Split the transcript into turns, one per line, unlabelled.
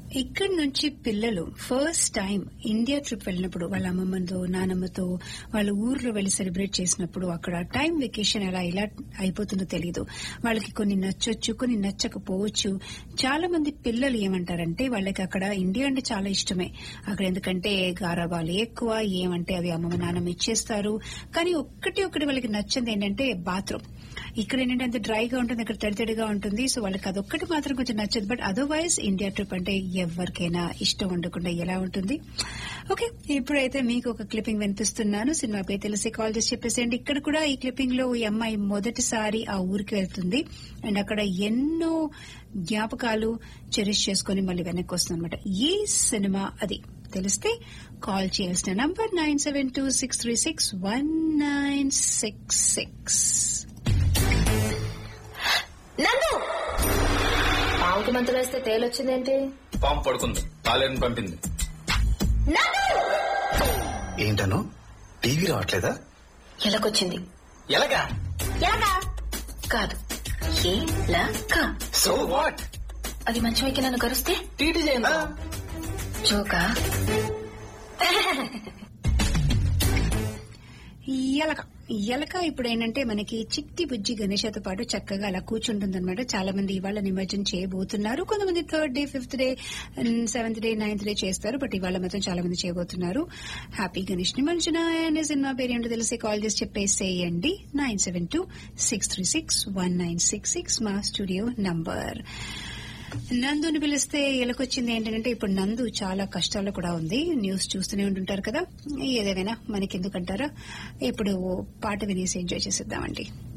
ఇక్కడి నుంచి పిల్లలు ఫస్ట్ టైం ఇండియా ట్రిప్ వెళ్ళినప్పుడు వాళ్ళ అమ్మమ్మతో నానమ్మతో వాళ్ళ ఊర్లో వెళ్లి సెలబ్రేట్ చేసినప్పుడు అక్కడ టైం వెకేషన్ ఎలా ఇలా అయిపోతుందో తెలియదు వాళ్ళకి కొన్ని నచ్చొచ్చు కొన్ని నచ్చకపోవచ్చు చాలా మంది పిల్లలు ఏమంటారంటే వాళ్ళకి అక్కడ ఇండియా అంటే చాలా ఇష్టమే అక్కడ ఎందుకంటే గారాబాలు ఎక్కువ ఏమంటే అవి అమ్మమ్మ నాన్నమ్మ ఇచ్చేస్తారు కానీ ఒక్కటి ఒకటి వాళ్ళకి నచ్చింది ఏంటంటే బాత్రూమ్ ఇక్కడ ఏంటంటే అంత డ్రైగా ఉంటుంది అక్కడ తడితడిగా ఉంటుంది సో వాళ్ళకి అదొక్కటి మాత్రం కొంచెం నచ్చదు బట్ అదర్వైజ్ ఇండియా ట్రిప్ అంటే ఎవరికైనా ఇష్టం ఉండకుండా ఎలా ఉంటుంది ఓకే ఇప్పుడైతే మీకు ఒక క్లిప్పింగ్ వినిపిస్తున్నాను సినిమా పేరు తెలిసి కాల్ చేసి చెప్పేసేయండి ఇక్కడ కూడా ఈ క్లిప్పింగ్ లో ఈ అమ్మాయి మొదటిసారి ఆ ఊరికి వెళ్తుంది అండ్ అక్కడ ఎన్నో జ్ఞాపకాలు చెరిష్ చేసుకుని మళ్ళీ వెనక్కి వస్తుంది అనమాట ఏ సినిమా అది తెలిస్తే కాల్ చేయాల్సిన number nine seven two six three six one nine six six
Nandu పావుకి మంతలు వేస్తే తేలొచ్చిందేంటి
పాము పడుకుంది తాలేని పంపింది
నందు
ఏంటను టీవీ రావట్లేదా
ఎలకొచ్చింది
ఎలాగా
ఎలాగా కాదు ఏలక
సో వాట్
అది మంచం ఎక్కి నన్ను కరుస్తే
టీటీ చేయండి
జోకా
ఎలక ఎలక ఇప్పుడు ఏంటంటే మనకి చిట్టి బుజ్జి గణేషతో పాటు చక్కగా అలా కూర్చుంటుందన్నమాట చాలా మంది ఇవాళ నిమజ్జనం చేయబోతున్నారు కొంతమంది third day fifth day seventh day ninth day చేస్తారు బట్ ఇవాళ మాత్రం చాలా మంది చేయబోతున్నారు హ్యాపీ గణేష్ నిమజ్జన అనే సినిమా పేరు ఏంటో తెలిసి కాల్ చేసి చెప్పేసేయండి nine seven two six three six one nine six six మా స్టూడియో నంబర్ నందుని పిలిస్తే ఎలకొచ్చింది ఏంటంటే ఇప్పుడు నందు చాలా కష్టాల్లో కూడా ఉంది న్యూస్ చూస్తూనే ఉంటుంటారు కదా ఏదేమైనా మనకెందుకంటారా ఇప్పుడు పాట వినేసి ఎంజాయ్ చేసేద్దామండి